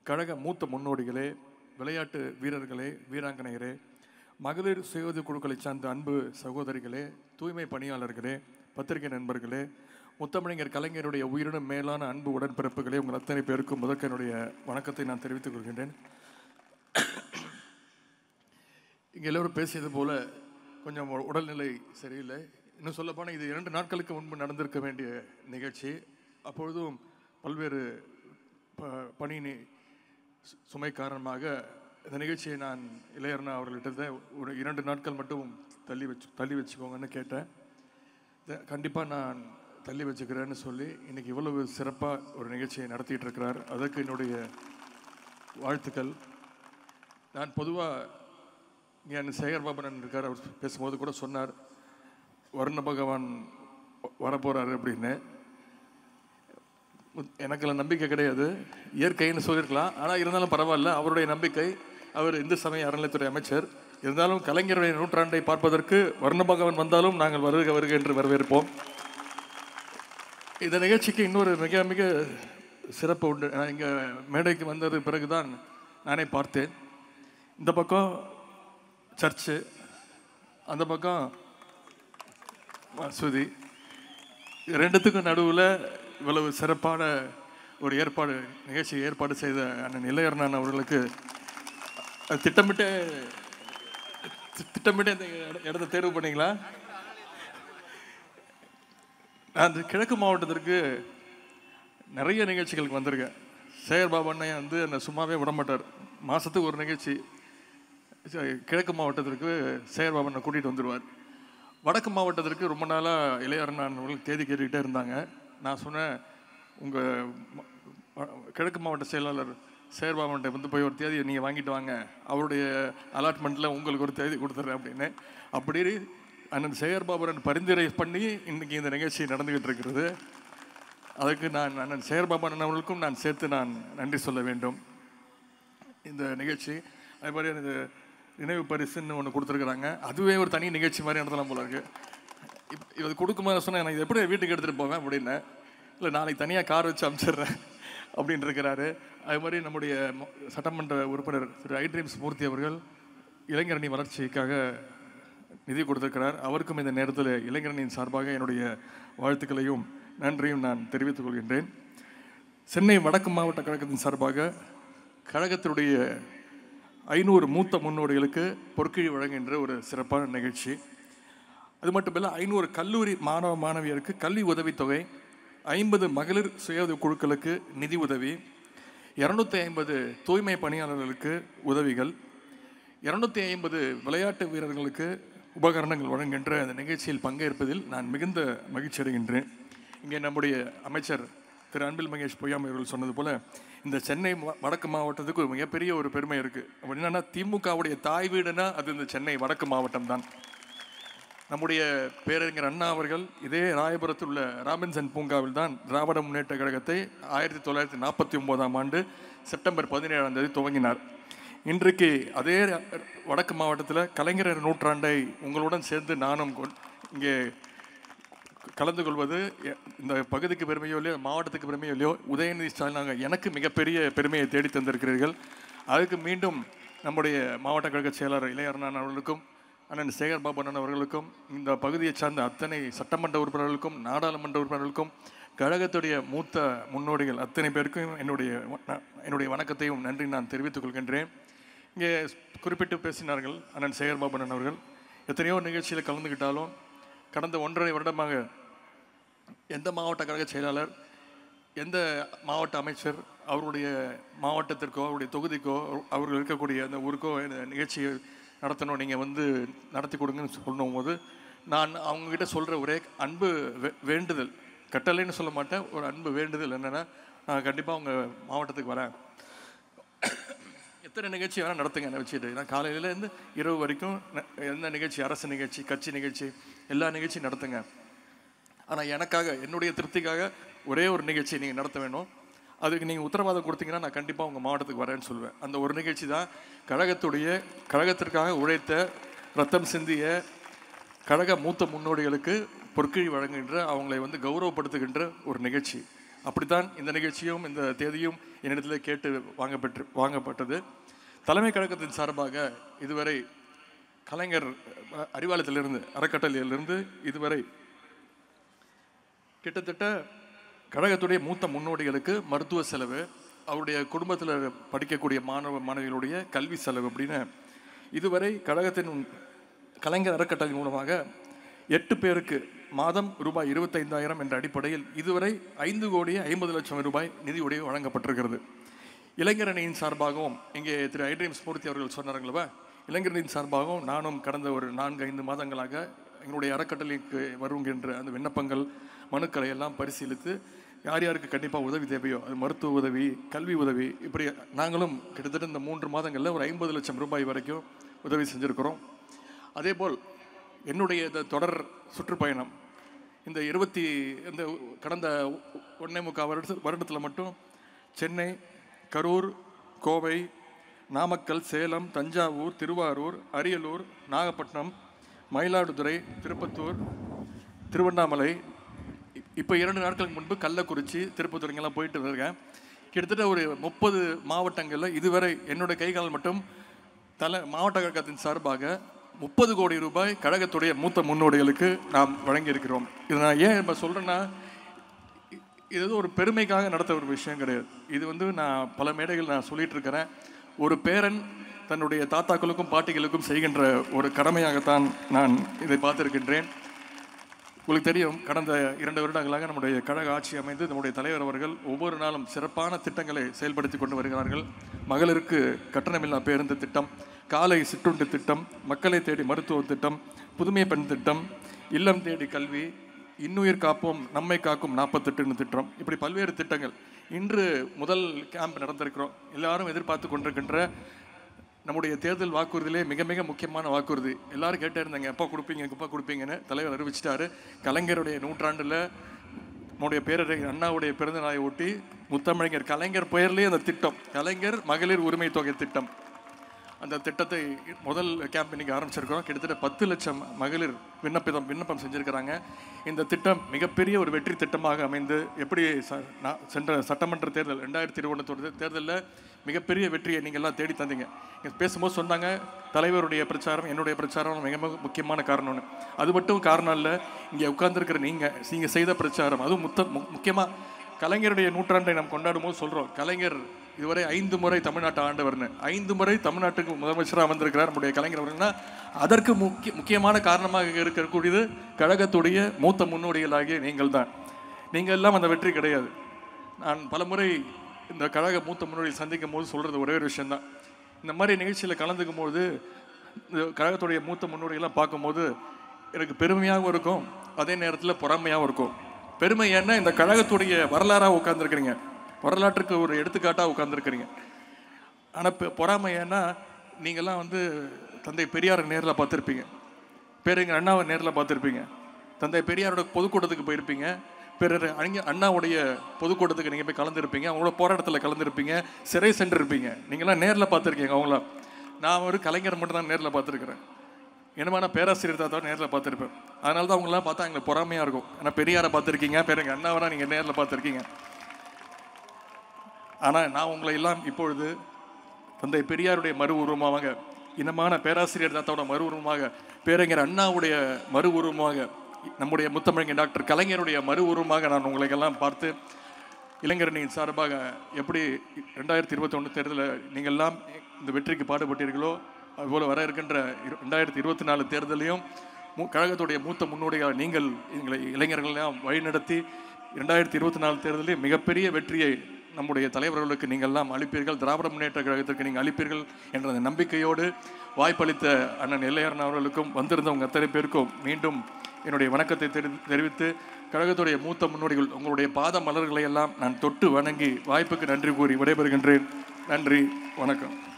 கழக மூத்த முன்னோடிகளே விளையாட்டு வீரர்களே வீராங்கனையரே மகளிர் சுயோதி குழுக்களை சார்ந்த அன்பு சகோதரிகளே தூய்மை பணியாளர்களே பத்திரிகை நண்பர்களே முத்தமிழர் கலைஞருடைய உயிரினும் மேலான அன்பு உடன்பிறப்புகளே உங்கள் அத்தனை பேருக்கும் முதற்க என்னுடைய வணக்கத்தை நான் தெரிவித்துக் கொள்கின்றேன் இங்கே எல்லோரும் பேசியது போல கொஞ்சம் உ- உடல்நிலை சரியில்லை இன்னும் சொல்லப்போனால் இது இரண்டு நாட்களுக்கு முன்பு நடந்திருக்க வேண்டிய நிகழ்ச்சி அப்பொழுதும் பல்வேறு ப பணி நி- சு- சுமை காரணமாக இந்த நிகழ்ச்சியை நான் இளையர்னா அவர்கள்ட்ட ஒரு இரண்டு நாட்கள் மட்டும் தள்ளி வச்சு தள்ளி வச்சுக்கோங்கன்னு கேட்டேன் கண்டிப்பாக நான் தள்ளி வச்சுக்கிறேன்னு சொல்லி இன்னைக்கு இவ்வளவு சிறப்பாக ஒரு நிகழ்ச்சியை நடத்திட்டு இருக்கிறார் அதற்கு என்னுடைய வாழ்த்துக்கள் நான் பொதுவாக இங்கே அந்த சேகர் பாபன் இருக்கார் அவர் பேசும்போது கூட சொன்னார் வருண பகவான் வரப்போகிறாரு அப்படின்னு எனக்குள்ள நம்பிக்கை கிடையாது இயற்கைன்னு சொல்லியிருக்கலாம் ஆனால் இருந்தாலும் பரவாயில்ல அவருடைய நம்பிக்கை அவர் இந்து சமய அறநிலைத்துறை அமைச்சர் இருந்தாலும் கலைஞருடைய நூற்றாண்டை பார்ப்பதற்கு வருண பகவான் வந்தாலும் நாங்கள் வருக வருக என்று வரவேற்போம் இந்த நிகழ்ச்சிக்கு இன்னொரு மிக மிக சிறப்பு உண்டு நான் இங்கே மேடைக்கு வந்தது பிறகுதான் நானே பார்த்தேன் இந்த பக்கம் சர்ச்சு அந்த பக்கம் மசூதி இது ரெண்டுத்துக்கும் நடுவில் இவ்வளவு சிறப்பான ஒரு ஏற்பாடு நிகழ்ச்சி ஏற்பாடு செய்த அண்ணன் இளையர்ணன் அவர்களுக்கு அது திட்டமிட்டு தி- திட்டமிட்டு இந்த இட- இடத்த தேர்வு பண்ணீங்களா நான் இந்த கிழக்கு மாவட்டத்திற்கு நிறைய நிகழ்ச்சிகளுக்கு வந்திருக்கேன் சேகர் பாபு அண்ணன் வந்து என்னை சும்மாவே விட மாட்டார் மாதத்துக்கு ஒரு நிகழ்ச்சி சரி, கிழக்கு மாவட்டத்திற்கு சேகர் பாபு அண்ணன் கூட்டிகிட்டு வந்துடுவார் வடக்கு மாவட்டத்திற்கு ரொம்ப நாளாக இளையரண்ணன் அவர்கள் தேதி கேட்டுக்கிட்டே இருந்தாங்க நான் சொன்னேன் உங்கள் கிழக்கு மாவட்ட செயலாளர் சேகர் பாபுன்ட்ட வந்து போய் ஒரு தேதியை நீங்கள் வாங்கிட்டு வாங்க அவருடைய அலாட்மெண்ட்டில் உங்களுக்கு ஒரு தேதி கொடுத்துட்றேன் அப்படின்னு அப்படி அண்ணன் சேகர் பாபுரன் பரிந்துரை பண்ணி இன்னைக்கு இந்த நிகழ்ச்சி நடந்துகிட்டு இருக்கிறது அதுக்கு நான் அண்ணன் சேகர் பாபு அண்ணன் அவர்களுக்கும் நான் சேர்த்து நான் நன்றி சொல்ல வேண்டும் இந்த நிகழ்ச்சி அதே மாதிரி எனக்கு நினைவு பரிசுன்னு ஒன்று கொடுத்துருக்குறாங்க அதுவே ஒரு தனி நிகழ்ச்சி மாதிரி நடத்தலாம் போல இருக்கு இப் இது கொடுக்கும்போது சொன்னேன் நான் இதை எப்படி வீட்டுக்கு எடுத்துகிட்டு போவேன் அப்படின்னு இல்லை நாளைக்கு தனியாக கார் வச்சு அனுப்பிச்சிடுறேன் அப்படின்னு இருக்கிறாரு அது மாதிரி நம்முடைய ம- சட்டமன்ற உறுப்பினர் திரு ஐ ட்ரீம்ஸ் மூர்த்தி அவர்கள் இளைஞரணி வளர்ச்சிக்காக நிதி கொடுத்திருக்கிறார் அவருக்கும் இந்த நேரத்தில் இளைஞரணியின் சார்பாக என்னுடைய வாழ்த்துக்களையும் நன்றியும் நான் தெரிவித்துக் கொள்கின்றேன் சென்னை வடக்கு மாவட்ட கழகத்தின் சார்பாக கழகத்தினுடைய ஐநூறு மூத்த முன்னோடிகளுக்கு பொற்கிழி வழங்குகின்ற ஒரு சிறப்பான நிகழ்ச்சி அது மட்டுமல்ல ஐநூறு கல்லூரி மாணவ மாணவியருக்கு கல்வி உதவித்தொகை ஐம்பது மகளிர் சுய உதவி குழுக்களுக்கு நிதி உதவி இரநூத்தி ஐம்பது தூய்மை பணியாளர்களுக்கு உதவிகள் இரநூத்தி ஐம்பது விளையாட்டு வீரர்களுக்கு உபகரணங்கள் வழங்குகின்ற அந்த நிகழ்ச்சியில் பங்கேற்பதில் நான் மிகுந்த மகிழ்ச்சி அடைகின்றேன் இங்கே நம்முடைய அமைச்சர் திரு அன்பில் மகேஷ் பொய்யாமை அவர்கள் சொன்னது போல இந்த சென்னை வ- வடக்கு மாவட்டத்துக்கு ஒரு மிகப்பெரிய ஒரு பெருமை இருக்குது அப்படி என்னன்னா திமுகவுடைய தாய் வீடுனா அது இந்த சென்னை வடக்கு மாவட்டம் தான் நம்முடைய பேரறிஞர் அண்ணா அவர்கள் இதே ராயபுரத்தில் உள்ள ராபின்சன் பூங்காவில் தான் திராவிட முன்னேற்ற கழகத்தை ஆயிரத்தி தொள்ளாயிரத்தி நாற்பத்தி ஒன்பதாம் ஆண்டு செப்டம்பர் பதினேழாம் தேதி துவங்கினார் இன்றைக்கு அதே வடக்கு மாவட்டத்தில் கலைஞர் நூற்றாண்டை உங்களுடன் சேர்ந்து நானும் கொ- இங்கே கலந்து கொள்வது எ- இந்த பகுதிக்கு பெருமையோ இல்லையோ மாவட்டத்துக்கு பெருமையோ இல்லையோ உதயநிதி ஸ்டாலின் நாங்கள் எனக்கு மிகப்பெரிய பெருமையை தேடி தந்திருக்கிறீர்கள் அதுக்கு மீண்டும் நம்முடைய மாவட்ட கழக செயலாளர் இளையரணன் அவர்களுக்கும் அண்ணன் சேகர் பாபு அண்ணன் அவர்களுக்கும் இந்த பகுதியை சார்ந்த அத்தனை சட்டமன்ற உறுப்பினர்களுக்கும் நாடாளுமன்ற உறுப்பினர்களுக்கும் கழகத்துடைய மூத்த முன்னோடிகள் அத்தனை பேருக்கும் என்னுடைய வ- என்னுடைய வணக்கத்தையும் நன்றி நான் தெரிவித்துக் கொள்கின்றேன் இங்கே குறிப்பிட்டு பேசினார்கள் அண்ணன் சேகர் பாபு அண்ணன் அவர்கள் எத்தனையோ நிகழ்ச்சியில் கலந்துக்கிட்டாலும் கடந்த ஒன்றரை வருடமாக எந்த மாவட்ட கழக செயலாளர் எந்த மாவட்ட அமைச்சர் அவருடைய மாவட்டத்திற்கோ அவருடைய தொகுதிக்கோ அவர்கள் இருக்கக்கூடிய அந்த ஊருக்கோ இந்த நிகழ்ச்சியை நடத்தணும் நீங்கள் வந்து நடத்தி கொடுங்கன்னு சொல்லும் போது நான் அவங்கக்கிட்ட சொல்கிற ஒரே அன்பு வே- வேண்டுதல் கட்டளைன்னு சொல்ல மாட்டேன் ஒரு அன்பு வேண்டுதல் என்னென்னா நான் கண்டிப்பாக உங்கள் மாவட்டத்துக்கு வரேன் எத்தனை நிகழ்ச்சி வேணால் நடத்துங்க என்னை வச்சுட்டு நான் காலையிலேருந்து இரவு வரைக்கும் ந- எந்த நிகழ்ச்சி அரசு நிகழ்ச்சி கட்சி நிகழ்ச்சி எல்லா நிகழ்ச்சியும் நடத்துங்க ஆனால் எனக்காக என்னுடைய திருப்திக்காக ஒரே ஒரு நிகழ்ச்சி நீங்கள் நடத்த வேணும் அதுக்கு நீங்கள் உத்தரவாதம் கொடுத்தீங்கன்னா நான் கண்டிப்பாக உங்கள் மாவட்டத்துக்கு வரேன்னு சொல்லுவேன் அந்த ஒரு நிகழ்ச்சி தான் கழகத்துடைய கழகத்திற்காக உழைத்த ரத்தம் சிந்திய கழக மூத்த முன்னோடிகளுக்கு பொற்கிழி வழங்குகின்ற அவங்களை வந்து கௌரவப்படுத்துகின்ற ஒரு நிகழ்ச்சி அப்படித்தான் இந்த நிகழ்ச்சியும் இந்த தேதியும் என்னிடத்தில் கேட்டு வாங்கப்பெற்று வாங்கப்பட்டது தலைமை கழகத்தின் சார்பாக இதுவரை கலைஞர் அஹ், அறிவாலயத்திலிருந்து அறக்கட்டளையிலிருந்து இதுவரை கிட்டத்தட்ட கழகத்துடைய மூத்த முன்னோடிகளுக்கு மருத்துவ செலவு அவருடைய குடும்பத்தில் படிக்கக்கூடிய மாணவ மாணவிகளுடைய கல்வி செலவு அப்படின்னு இதுவரை கழகத்தின் கலைஞர் அறக்கட்டளை மூலமாக எட்டு பேருக்கு மாதம் ரூபாய் இருபத்தைந்தாயிரம் என்ற அடிப்படையில் இதுவரை ஐந்து கோடி ஐம்பது லட்சம் ரூபாய் நிதியுடைய வழங்கப்பட்டிருக்கிறது இளைஞரணியின் சார்பாகவும் இங்கே திரு ஐட்ரீம் ஸ்மூர்த்தி அவர்கள் சொன்னார்களவா இளைஞரணியின் சார்பாகவும் நானும் கடந்த ஒரு நான்கு ஐந்து மாதங்களாக எங்களுடைய அறக்கட்டளைக்கு வருகின்ற அந்த விண்ணப்பங்கள் மனுக்களை எல்லாம் பரிசீலித்து யார் யாருக்கு கண்டிப்பாக உதவி தேவையோ அது மருத்துவ உதவி கல்வி உதவி இப்படி நாங்களும் கிட்டத்தட்ட இந்த மூன்று மாதங்களில் ஒரு ஐம்பது லட்சம் ரூபாய் வரைக்கும் உதவி செஞ்சுருக்கிறோம் அதேபோல் என்னுடைய இந்த தொடர் சுற்றுப்பயணம் இந்த இருபத்தி இந்த கடந்த ஒன்னே முக்கால் வருட வருடத்தில் மட்டும் சென்னை கரூர் கோவை நாமக்கல் சேலம் தஞ்சாவூர் திருவாரூர் அரியலூர் நாகப்பட்டினம் மயிலாடுதுறை திருப்பத்தூர் திருவண்ணாமலை இப்போ இரண்டு நாட்களுக்கு முன்பு கள்ளக்குறிச்சி திருப்பத்தூர் இங்கெல்லாம் போயிட்டு இருக்கேன் கிட்டத்தட்ட ஒரு முப்பது மாவட்டங்களில் இதுவரை என்னோட கைகால் மட்டும் தலை மாவட்ட கழகத்தின் சார்பாக முப்பது கோடி ரூபாய் கழகத்துடைய மூத்த முன்னோடிகளுக்கு நாம் வழங்கியிருக்கிறோம் இது நான் ஏன் இப்போ சொல்கிறேன்னா இது ஏதோ ஒரு பெருமைக்காக நடத்த ஒரு விஷயம் கிடையாது இது வந்து நான் பல மேடைகள் நான் சொல்லிட்டு இருக்கிறேன் ஒரு பேரன் தன்னுடைய தாத்தாக்களுக்கும் பாட்டிகளுக்கும் செய்கின்ற ஒரு கடமையாகத்தான் நான் இதை பார்த்திருக்கின்றேன் உங்களுக்கு தெரியும் கடந்த இரண்டு வருடங்களாக நம்முடைய கழக ஆட்சி அமைந்து நம்முடைய தலைவர் அவர்கள் ஒவ்வொரு நாளும் சிறப்பான திட்டங்களை செயல்படுத்தி கொண்டு வருகிறார்கள் மகளிருக்கு கட்டணமில்லா பேருந்து திட்டம் காலை சிற்றுண்டி திட்டம் மக்களை தேடி மருத்துவ திட்டம் புதுமை பெண் திட்டம் இல்லம் தேடி கல்வி இன்னுயிர் காப்போம் நம்மை காக்கும் நாற்பத்தெட்டுன்னு திட்டம் இப்படி பல்வேறு திட்டங்கள் இன்று முதல் கேம்ப் நடந்திருக்கிறோம் எல்லாரும் எதிர்பார்த்து கொண்டிருக்கின்ற நம்முடைய தேர்தல் வாக்குறுதியிலே மிக மிக முக்கியமான வாக்குறுதி எல்லாரும் கேட்டே இருந்தாங்க எப்போ கொடுப்பீங்க எப்போ கொடுப்பீங்கன்னு தலைவர் அறிவிச்சிட்டாரு கலைஞருடைய நூற்றாண்டில் நம்முடைய பேரரை அண்ணாவுடைய பிறந்த நாளை ஒட்டி முத்தமிழர் கலைஞர் பெயர்லேயே அந்த திட்டம் கலைஞர் மகளிர் உரிமை தொகை திட்டம் அந்த திட்டத்தை முதல் கேம்ப் இன்னைக்கு ஆரம்பிச்சிருக்கிறோம் கிட்டத்தட்ட பத்து லட்சம் மகளிர் விண்ணப்பிதம் விண்ணப்பம் செஞ்சிருக்கிறாங்க இந்த திட்டம் மிகப்பெரிய ஒரு வெற்றி திட்டமாக அமைந்து எப்படி ச- நான் சென்ற சட்டமன்ற தேர்தல் ரெண்டாயிரத்தி இருபத்தொரு தேர்தலில் மிகப்பெரிய வெற்றியை நீங்கள் எல்லாம் தேடி தந்தீங்க இங்க பேசும்போது சொன்னாங்க தலைவருடைய பிரச்சாரம் என்னுடைய பிரச்சாரம் மிக மிக முக்கியமான காரணம்னு அது மட்டும் காரணம் இல்லை இங்கே உட்கார்ந்துருக்கிற நீங்கள் நீங்கள் செய்த பிரச்சாரம் அதுவும் முத்த முக்கியமாக கலைஞருடைய நூற்றாண்டை நாம் கொண்டாடும் போது சொல்கிறோம் கலைஞர் இதுவரை ஐந்து முறை தமிழ்நாட்டை ஆண்டவர்னு ஐந்து முறை தமிழ்நாட்டுக்கு முதலமைச்சராக வந்திருக்கிறார் நம்முடைய கலைஞர் அவர்கள்னா அதற்கு முக்கிய முக்கியமான காரணமாக இருக்கக்கூடியது கழகத்துடைய மூத்த முன்னோடிகளாகிய நீங்கள் தான் நீங்கள் எல்லாம் அந்த வெற்றி கிடையாது நான் பலமுறை இந்த கழக மூத்த முன்னோடியை சந்திக்கும் போது சொல்கிறது ஒரே ஒரு விஷயம்தான் இந்த மாதிரி நிகழ்ச்சியில் கலந்துக்கும் போது இந்த கழகத்துடைய மூத்த முன்னோடிகள்லாம் பார்க்கும்போது எனக்கு பெருமையாகவும் இருக்கும் அதே நேரத்தில் பொறாமையாகவும் இருக்கும் பெருமை ஏன்னா இந்த கழகத்துடைய வரலாறாக உட்காந்துருக்கிறீங்க வரலாற்றுக்கு ஒரு எடுத்துக்காட்டாக உட்காந்துருக்கிறீங்க ஆனால் இப்போ பொறாமை ஏன்னா நீங்கள்லாம் வந்து தந்தை பெரியாரை நேரில் பார்த்துருப்பீங்க பேருங்க அண்ணாவை நேரில் பார்த்துருப்பீங்க தந்தை பெரியாரோட பொதுக்கூட்டத்துக்கு போயிருப்பீங்க பிறர் அங்க அண்ணாவுடைய பொதுக்கூட்டத்துக்கு நீங்கள் போய் கலந்துருப்பீங்க அவங்களோட போராட்டத்தில் கலந்துருப்பீங்க சிறை சென்றிருப்பீங்க நீங்களாம் நேரில் பார்த்துருக்கீங்க அவங்களாம் நான் ஒரு கலைஞர் மட்டும் தான் நேரில் பார்த்துருக்குறேன் என்னமான பேராசிரியர் தாத்தா நேரில் பார்த்துருப்பேன் அதனால தான் அவங்களாம் பார்த்தா எங்களுக்கு பொறாமையாக இருக்கும் ஏன்னா பெரியாரை பார்த்துருக்கீங்க பேருங்க அண்ணாவெல்லாம் நீங்கள் நேரில் பார்த்துருக்கீங்க ஆனால் நான் உங்களை எல்லாம் இப்பொழுது தந்தை பெரியாருடைய மறு உருவமாக இனமான பேராசிரியர் தாத்தாவோட மறு உருவமாக பேரறிஞர் அண்ணாவுடைய மறு உருவமாக நம்முடைய முத்தமிழங்க டாக்டர் கலைஞருடைய மறு உருவமாக நான் உங்களுக்கெல்லாம் பார்த்து இளைஞரணியின் சார்பாக எப்படி ரெண்டாயிரத்தி இருபத்தி ஒன்று தேர்தலில் நீங்கள் எல்லாம் இந்த வெற்றிக்கு பாடுபட்டீர்களோ அதுபோல் வர இருக்கின்ற இரு- ரெண்டாயிரத்தி இருபத்தி நாலு தேர்தலையும் மு கழகத்துடைய மூத்த முன்னோடியாக நீங்கள் எங்களை இளைஞர்களெல்லாம் வழிநடத்தி ரெண்டாயிரத்தி இருபத்தி நாலு தேர்தலில் மிகப்பெரிய வெற்றியை நம்முடைய தலைவர்களுக்கு நீங்கள் எல்லாம் அளிப்பீர்கள் திராவிட முன்னேற்ற கழகத்திற்கு நீங்கள் அளிப்பீர்கள் என்ற அந்த நம்பிக்கையோடு வாய்ப்பளித்த அண்ணன் எல்லையரன் அவர்களுக்கும் வந்திருந்தவங்க அத்தனை பேருக்கும் மீண்டும் என்னுடைய வணக்கத்தை தெரி- தெரிவித்து கழகத்துடைய மூத்த முன்னோடிகள் உங்களுடைய பாத மலர்களை எல்லாம் நான் தொட்டு வணங்கி வாய்ப்புக்கு நன்றி கூறி விடைபெறுகின்றேன் நன்றி வணக்கம்